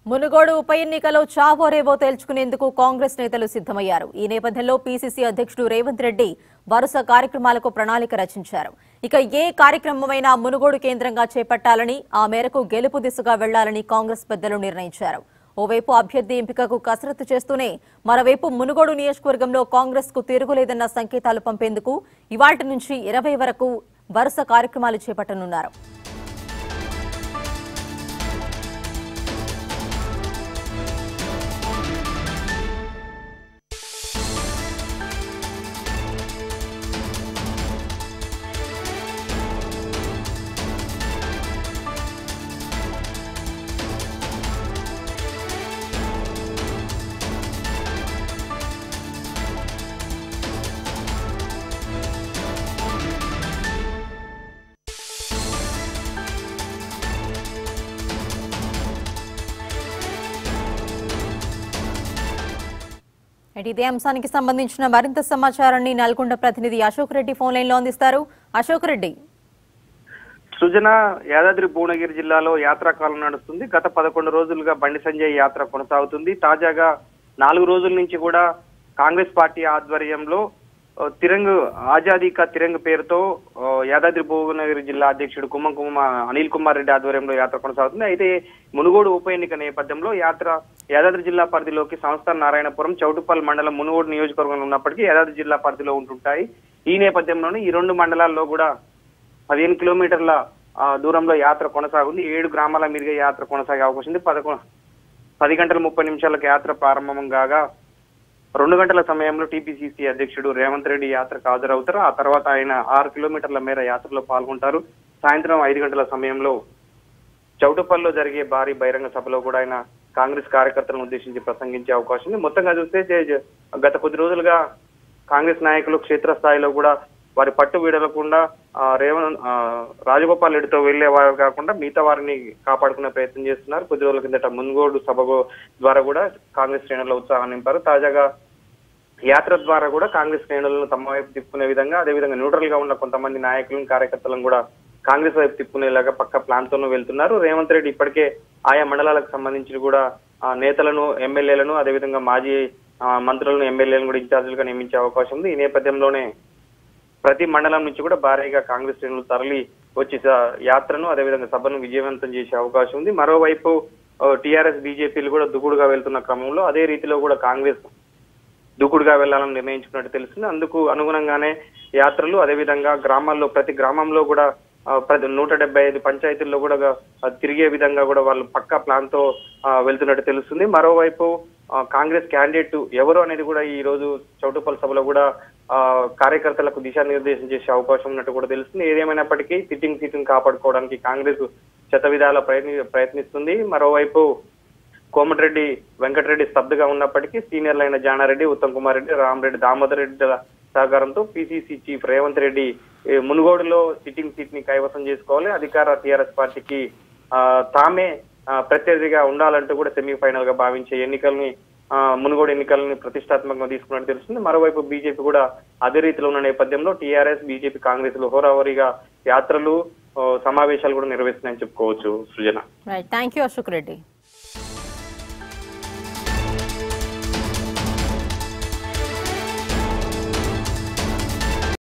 మునుగోడు ఉప ఎన్నికలో చావో రేవో తేల్చుకునేందుకు కాంగ్రెస్ నేతలు సిద్దమయ్యారు ఈ నేపథ్యంలో పీసీసీ అధ్యక్షుడు రేవంత్ రెడ్డి వరుస కార్యక్రమాలకు ప్రణాళిక రచించారు ఇక ఏ కార్యక్రమమైనా మునుగోడు కేంద్రంగా చేపట్టాలని ఆ మేరకు గెలుపు దిశగా వెళ్లాలని కాంగ్రెస్ పెద్దలు నిర్ణయించారు ఓవైపు అభ్యర్థి ఎంపికకు కసరత్తు చేస్తూనే మరోవైపు మునుగోడు నియోజకవర్గంలో కాంగ్రెస్ కు తిరుగులేదన్న సంకేతాలు పంపేందుకు ఇవాటి నుంచి ఇరవై వరకు వరుస కార్యక్రమాలు చేపట్టనున్నారు అయితే ఇదే అంశానికి సంబంధించిన మరింత సమాచారాన్ని నల్గొండ ప్రతినిధి అశోక్ రెడ్డి ఫోన్ లైన్ లో అందిస్తారు అశోక్ రెడ్డి సృజన యాదాద్రి భువనగిరి జిల్లాలో యాత్రాకాలం నడుస్తుంది గత పదకొండు రోజులుగా బండి సంజయ్ యాత్ర కొనసాగుతుంది తాజాగా నాలుగు రోజుల నుంచి కూడా కాంగ్రెస్ పార్టీ ఆధ్వర్యంలో ఆ, తిరంగ్ ఆజాదీ కా తిరంగ్ పేరుతో ఆ, యాదాద్రి భువనగిరి జిల్లా అధ్యక్షుడు కుమ్మం కుమ్మ అనిల్ కుమార్ రెడ్డి ఆధ్వర్యంలో యాత్ర కొనసాగుతుంది అయితే మునుగోడు ఉప ఎన్నిక నేపథ్యంలో యాత్ర యాదాద్రి జిల్లా పరిధిలోకి సంస్థ నారాయణపురం చౌటుప్పల్ మండలం మునుగోడు నియోజకవర్గంలో ఉన్నప్పటికీ యాదాద్రి జిల్లా పరిధిలో ఉంటుంటాయి ఈ నేపథ్యంలోనే ఈ రెండు మండలాల్లో కూడా పదిహేను కిలోమీటర్ల ఆ, దూరంలో యాత్ర కొనసాగుంది ఏడు గ్రామాల మీదుగా యాత్ర కొనసాగే అవకాశం ఉంది పదకొండు పది గంటల ముప్పై నిమిషాలకు యాత్ర ప్రారంభం కాగా రెండు గంటల సమయంలో టీపీసీసీ అధ్యక్షుడు రేవంత్ రెడ్డి యాత్రకు హాజరవుతారు ఆ తర్వాత ఆయన ఆరు కిలోమీటర్ల మేర యాత్రలో పాల్గొంటారు సాయంత్రం ఐదు గంటల సమయంలో చౌటుపల్లిలో జరిగే భారీ బహిరంగ సభలో కూడా ఆయన కాంగ్రెస్ కార్యకర్తలను ఉద్దేశించి ప్రసంగించే అవకాశం ఉంది మొత్తంగా చూస్తే జే- జే- గత కొద్ది రోజులుగా కాంగ్రెస్ నాయకులు క్షేత్రస్థాయిలో కూడా వారి పట్టు వీడలకుండా ఆ, రేవంత్ ఆ, రాజగోపాల్ రెడ్డితో వెళ్లే వారు కాకుండా మిగతా వారిని కాపాడుకునే ప్రయత్నం చేస్తున్నారు కొద్ది రోజుల కిందట మున్గోడు సభ ద్వారా కూడా కాంగ్రెస్ శ్రేణుల్లో ఉత్సాహం నింపారు తాజాగా యాత్ర ద్వారా కూడా కాంగ్రెస్ శ్రేణులను తమ వైపు తిప్పుకునే విధంగా అదేవిధంగా న్యూట్రల్ గా ఉన్న కొంతమంది నాయకులను కార్యకర్తలను కూడా కాంగ్రెస్ వైపు తిప్పుకునేలాగా పక్క ప్లాన్ తోనూ వెళ్తున్నారు రేవంత్ రెడ్డి ఇప్పటికే ఆయా మండలాలకు సంబంధించి కూడా ఆ, నేతలను ఎమ్మెల్యేలను అదేవిధంగా మాజీ ఆ, మంత్రులను ఎమ్మెల్యేలను కూడా ఇన్ఛార్జీలుగా నియమించే అవకాశం ఉంది ఈ నేపథ్యంలోనే ప్రతి మండలం నుంచి కూడా భారీగా కాంగ్రెస్ శ్రేణులు తరలి వచ్చి స- యాత్రను అదేవిధంగా సభను విజయవంతం చేసే అవకాశం ఉంది మరోవైపు టీఆర్ఎస్ బీజేపీలు కూడా దుగుడుగా వెళ్తున్న క్రమంలో అదే రీతిలో కూడా కాంగ్రెస్ దూకుడుగా వెళ్లాలని నిర్ణయించుకున్నట్టు తెలుస్తుంది అందుకు అనుగుణంగానే యాత్రలు అదేవిధంగా గ్రామాల్లో ప్రతి గ్రామంలో కూడా ఆ, ప్రతి నూట డెబ్బై ఐదు పంచాయతీల్లో కూడా ఆ, తిరిగే విధంగా కూడా వాళ్ళు పక్కా ప్లాన్ తో ఆ, వెళ్తున్నట్టు తెలుస్తుంది మరోవైపు ఆ, కాంగ్రెస్ క్యాండిడేట్ ఎవరు అనేది కూడా ఈ రోజు చౌటుపల్లి సభలో కూడా ఆ, కార్యకర్తలకు దిశానిర్దేశం చేసే అవకాశం ఉన్నట్టు కూడా తెలుస్తుంది ఏదేమైనప్పటికీ సిట్టింగ్ సీటును కాపాడుకోవడానికి కాంగ్రెస్ శత విధాల ప్రయత్ని ప్రయత్నిస్తుంది మరోవైపు కోమటిరెడ్డి వెంకటరెడ్డి స్తబ్దుగా ఉన్నప్పటికీ సీనియర్లైన జానారెడ్డి ఉత్తమ్ కుమార్ రెడ్డి రామరెడ్డి దామోదర్ రెడ్డిల సహకారంతో పిసిసి చీఫ్ రేవంత్ రెడ్డి ఏ, మునుగోడులో సిట్టింగ్ సీట్ ని కైవసం చేసుకోవాలి అధికార టీఆర్ఎస్ పార్టీకి ఆ, తామే ఆ, ప్రత్యర్థిగా ఉండాలంటూ కూడా సెమీఫైనల్ గా భావించే ఎన్నికల్ని ఆ, మునుగోడు ఎన్నికల్ని ప్రతిష్టాత్మకంగా తీసుకున్నట్టు తెలుస్తుంది మరోవైపు బీజేపీ కూడా అదే రీతిలో ఉన్న నేపథ్యంలో టీఆర్ఎస్ బీజేపీ కాంగ్రెస్ లు హోరాహోరీగా యాత్రలు ఆ, సమావేశాలు కూడా నిర్వహిస్తున్నాయని చెప్పుకోవచ్చు Srujana right thank you Ashok Reddy